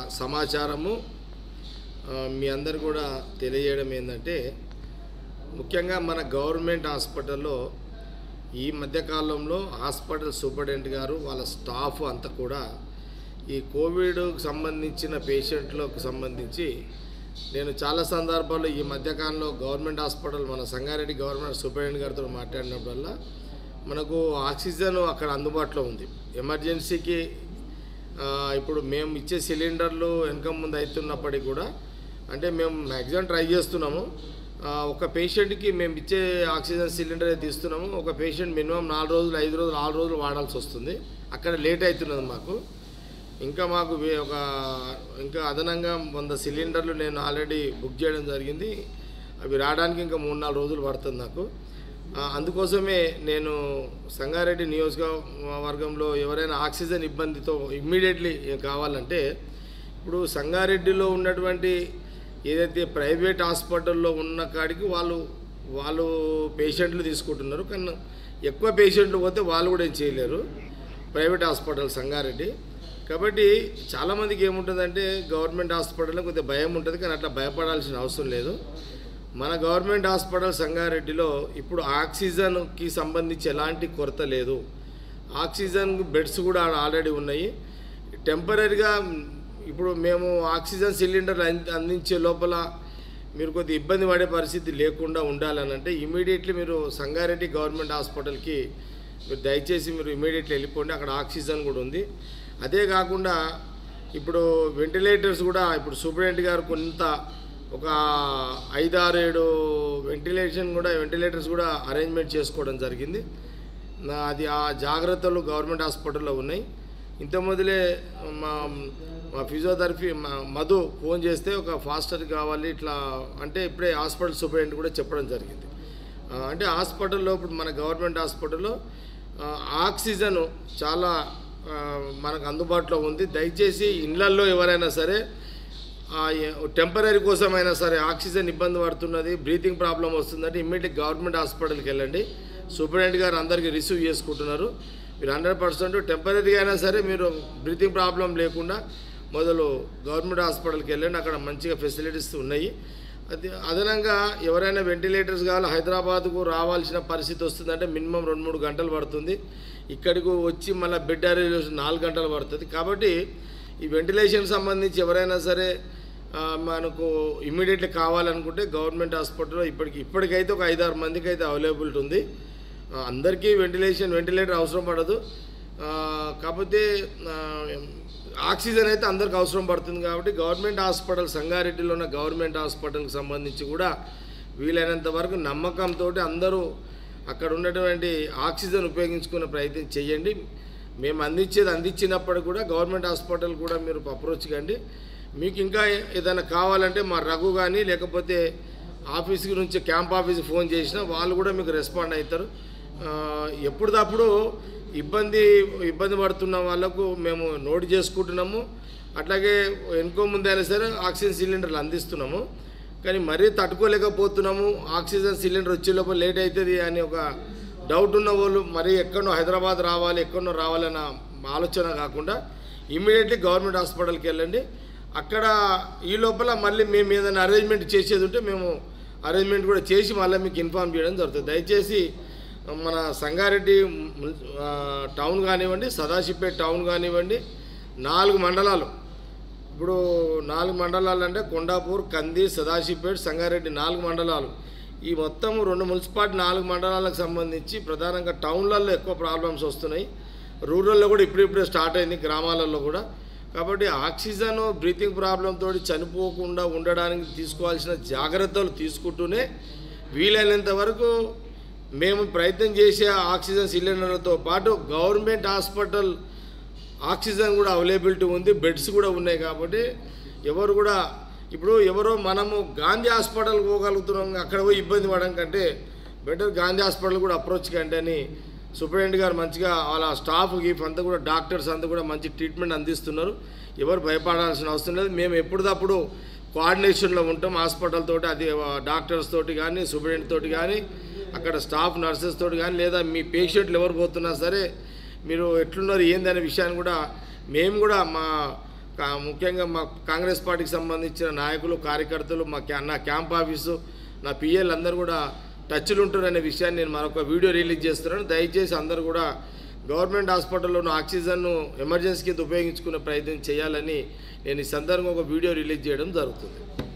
సమాచారము ఆ, మీ అందరు కూడా తెలియజేయడం ఏంటంటే ముఖ్యంగా మన గవర్నమెంట్ హాస్పిటల్లో ఈ మధ్యకాలంలో హాస్పిటల్ సూపరింటెండెంట్ గారు వాళ్ళ స్టాఫ్ అంతా కూడా ఈ కోవిడ్కి సంబంధించిన పేషెంట్లకు సంబంధించి నేను చాలా సందర్భాల్లో ఈ మధ్యకాలంలో గవర్నమెంట్ హాస్పిటల్ మన సంగారెడ్డి గవర్నమెంట్ సూపరింటెండెంట్ గారితో మాట్లాడినప్పుడల్లా మనకు ఆక్సిజన్ అక్కడ అందుబాటులో ఉంది ఎమర్జెన్సీకి ఆ, ఇప్పుడు మేము ఇచ్చే సిలిండర్లు వెనక ముందు అవుతున్నప్పటికీ కూడా అంటే మేము మ్యాక్సిమం ట్రై చేస్తున్నాము ఆ, ఒక పేషెంట్కి మేము ఇచ్చే ఆక్సిజన్ సిలిండర్ అయితే ఇస్తున్నాము ఒక పేషెంట్ మినిమం నాలుగు రోజులు ఐదు రోజులు ఆరు రోజులు వాడాల్సి వస్తుంది అక్కడ లేట్ అవుతున్నది మాకు ఇంకా మాకు వే- ఒక ఇంకా అదనంగా వంద సిలిండర్లు నేను ఆల్రెడీ బుక్ చేయడం జరిగింది అవి రావడానికి ఇంకా మూడు నాలుగు రోజులు పడుతుంది నాకు ఆ, అందుకోసమే నేను సంగారెడ్డి నియోజకవర్గంలో ఎవరైనా ఆక్సిజన్ ఇబ్బందితో ఇమ్మీడియట్లీ కావాలంటే ఇప్పుడు సంగారెడ్డిలో ఉన్నటువంటి ఏదైతే ప్రైవేట్ హాస్పిటల్లో ఉన్న కాడికి వాళ్ళు వాళ్ళు పేషెంట్లు తీసుకుంటున్నారు కానీ ఎక్కువ పేషెంట్లు పోతే వాళ్ళు కూడా ఏం చేయలేరు ప్రైవేట్ హాస్పిటల్ సంగారెడ్డి కాబట్టి చాలామందికి ఏముంటుందంటే గవర్నమెంట్ హాస్పిటల్లో కొద్దిగా భయం ఉంటుంది కానీ అట్లా భయపడాల్సిన అవసరం లేదు మన గవర్నమెంట్ హాస్పిటల్ సంగారెడ్డిలో ఇప్పుడు ఆక్సిజన్కి సంబంధించి ఎలాంటి కొరత లేదు ఆక్సిజన్ బెడ్స్ కూడా ఆడ ఆల్రెడీ ఉన్నాయి టెంపరీగా ఇప్పుడు మేము ఆక్సిజన్ సిలిండర్ అంది- అందించే లోపల మీరు కొద్ది ఇబ్బంది పడే పరిస్థితి లేకుండా ఉండాలని అంటే ఇమీడియట్లీ మీరు సంగారెడ్డి గవర్నమెంట్ హాస్పిటల్కి మీరు దయచేసి మీరు ఇమీడియట్లీ వెళ్ళిపోండి అక్కడ ఆక్సిజన్ కూడా ఉంది అదే కాకుండా ఇప్పుడు వెంటిలేటర్స్ కూడా ఇప్పుడు సూపరింటెండెంట్ గారు కొంత ఒక ఐదారు ఏడు వెంటిలేషన్ కూడా వెంటిలేటర్స్ కూడా అరేంజ్మెంట్ చేసుకోవడం జరిగింది నా- అది ఆ జాగ్రత్తలు గవర్నమెంట్ హాస్పిటల్లో ఉన్నాయి ఇంత మొదలే మా మా ఫిజియోథెరపీ మా మధు ఫోన్ చేస్తే ఒక ఫాస్టర్ కావాలి ఇట్లా అంటే ఇప్పుడే హాస్పిటల్ సూపరింటెండెంట్ కూడా చెప్పడం జరిగింది ఆ, అంటే హాస్పిటల్లో ఇప్పుడు మన గవర్నమెంట్ హాస్పిటల్లో ఆ, ఆక్సిజన్ చాలా ఆ, మనకు అందుబాటులో ఉంది దయచేసి ఇళ్లల్లో ఎవరైనా సరే టెంపరీ కోసమైనా సరే ఆక్సిజన్ ఇబ్బంది పడుతున్నది బ్రీతింగ్ ప్రాబ్లం వస్తుందంటే ఇమ్మీడియట్ గవర్నమెంట్ హాస్పిటల్కి వెళ్ళండి సూపరింటెండెంట్ గారు అందరికీ రిసీవ్ చేసుకుంటున్నారు మీరు హండ్రెడ్ పర్సెంట్ టెంపరీగా అయినా సరే మీరు బ్రీతింగ్ ప్రాబ్లం లేకుండా మొదలు గవర్నమెంట్ హాస్పిటల్కి వెళ్ళండి అక్కడ మంచిగా ఫెసిలిటీస్ ఉన్నాయి అది అదనంగా ఎవరైనా వెంటిలేటర్స్ కావాలి హైదరాబాద్కు రావాల్సిన పరిస్థితి వస్తుందంటే మినిమం రెండు మూడు గంటలు పడుతుంది ఇక్కడికి వచ్చి మళ్ళీ బెడ్ అరేంజ్ నాలుగు గంటలు పడుతుంది కాబట్టి ఈ వెంటిలేషన్ సంబంధించి ఎవరైనా సరే ఆ, మనకు ఇమ్మీడియట్లీ కావాలనుకుంటే గవర్నమెంట్ హాస్పిటల్లో ఇప్పటికి ఇప్పటికైతే ఒక ఐదారు మందికి అయితే అవైలబిలిటీ ఉంది ఆ, అందరికీ వెంటిలేషన్ వెంటిలేటర్ అవసరం పడదు ఆ, కాకపోతే ఆ, ఆక్సిజన్ అయితే అందరికి అవసరం పడుతుంది కాబట్టి గవర్నమెంట్ హాస్పిటల్ సంగారెడ్డిలో ఉన్న గవర్నమెంట్ హాస్పిటల్కి సంబంధించి కూడా వీలైనంత వరకు నమ్మకంతో అందరూ అక్కడ ఉన్నటువంటి ఆక్సిజన్ ఉపయోగించుకునే ప్రయత్నం చేయండి మేము అందించేది అందించినప్పుడు కూడా గవర్నమెంట్ హాస్పిటల్ కూడా మీరు అప్రోచ్ కండి మీకు ఇంకా ఏదైనా కావాలంటే మా రఘు కానీ లేకపోతే ఆఫీస్ నుంచి క్యాంప్ ఆఫీస్కి ఫోన్ చేసినా వాళ్ళు కూడా మీకు రెస్పాండ్ అవుతారు ఆ, ఎప్పటిదప్పుడు ఇబ్బంది ఇబ్బంది పడుతున్న వాళ్ళకు మేము నోట్ చేసుకుంటున్నాము అట్లాగే ఎన్కో ముందైనా సరే ఆక్సిజన్ సిలిండర్లు అందిస్తున్నాము కానీ మరీ తట్టుకోలేకపోతున్నాము ఆక్సిజన్ సిలిండర్ వచ్చే లోపల లేట్ అవుతుంది అని ఒక డౌట్ ఉన్న వాళ్ళు మరీ ఎక్కడో హైదరాబాద్ రావాలి ఎక్కడో రావాలన్న ఆలోచన కాకుండా ఇమీడియట్లీ గవర్నమెంట్ హాస్పిటల్కి వెళ్ళండి అక్కడ ఈ లోపల మళ్ళీ మేము ఏదైనా అరేంజ్మెంట్ చేసేది ఉంటే మేము అరేంజ్మెంట్ కూడా చేసి మళ్ళీ మీకు ఇన్ఫామ్ చేయడం జరుగుతుంది దయచేసి మన సంగారెడ్డి మున్- ఆ, టౌన్ కానివ్వండి సదాశివపేట టౌన్ కానివ్వండి నాలుగు మండలాలు ఇప్పుడు నాలుగు మండలాలు అంటే కొండాపూర్ కంది సదాశివపేట సంగారెడ్డి నాలుగు మండలాలు ఈ మొత్తం రెండు మున్సిపాలిటీ నాలుగు మండలాలకు సంబంధించి ప్రధానంగా టౌన్లలో ఎక్కువ ప్రాబ్లమ్స్ వస్తున్నాయి రూరల్లో కూడా ఇప్పుడిప్పుడే స్టార్ట్ అయింది గ్రామాలలో కూడా కాబట్టి ఆక్సిజన్ బ్రీతింగ్ ప్రాబ్లంతో చనిపోకుండా ఉండడానికి తీసుకోవాల్సిన జాగ్రత్తలు తీసుకుంటూనే వీలైనంత వరకు మేము ప్రయత్నం చేసే ఆక్సిజన్ సిలిండర్లతో పాటు గవర్నమెంట్ హాస్పిటల్ ఆక్సిజన్ కూడా అవైలబిలిటీ ఉంది బెడ్స్ కూడా ఉన్నాయి కాబట్టి ఎవరు కూడా ఇప్పుడు ఎవరో మనము గాంధీ హాస్పిటల్కి పోగలుగుతున్నాం అక్కడ పోయి ఇబ్బంది పడడం కంటే బెటర్ గాంధీ హాస్పిటల్ కూడా అప్రోచ్ కంటే అని సూపరింటెండెంట్ గారు మంచిగా వాళ్ళ స్టాఫ్ గీఫ్ అంతా కూడా డాక్టర్స్ అంతా కూడా మంచి ట్రీట్మెంట్ అందిస్తున్నారు ఎవరు భయపడాల్సిన అవసరం లేదు మేము ఎప్పటికప్పుడు కోఆర్డినేషన్లో ఉంటాం హాస్పిటల్ తోటి అది డాక్టర్స్ తోటి కానీ సూపరింటెండెంట్ తోటి కానీ అక్కడ స్టాఫ్ నర్సెస్ తోటి కానీ లేదా మీ పేషెంట్లు ఎవరు పోతున్నా సరే మీరు ఎట్లున్నారు ఏందనే విషయాన్ని కూడా మేము కూడా మా కా- ముఖ్యంగా మా కాంగ్రెస్ పార్టీకి సంబంధించిన నాయకులు కార్యకర్తలు మా క్యా నా క్యాంప్ ఆఫీసు నా పిఎల్ అందరూ కూడా టచ్లు ఉంటున్నారనే విషయాన్ని నేను మరొక వీడియో రిలీజ్ చేస్తున్నాను దయచేసి అందరూ కూడా గవర్నమెంట్ హాస్పిటల్లో ఉన్న ఆక్సిజన్ను ఎమర్జెన్సీ కింద ఉపయోగించుకునే ప్రయత్నం చేయాలని నేను ఈ సందర్భంగా ఒక వీడియో రిలీజ్ చేయడం జరుగుతుంది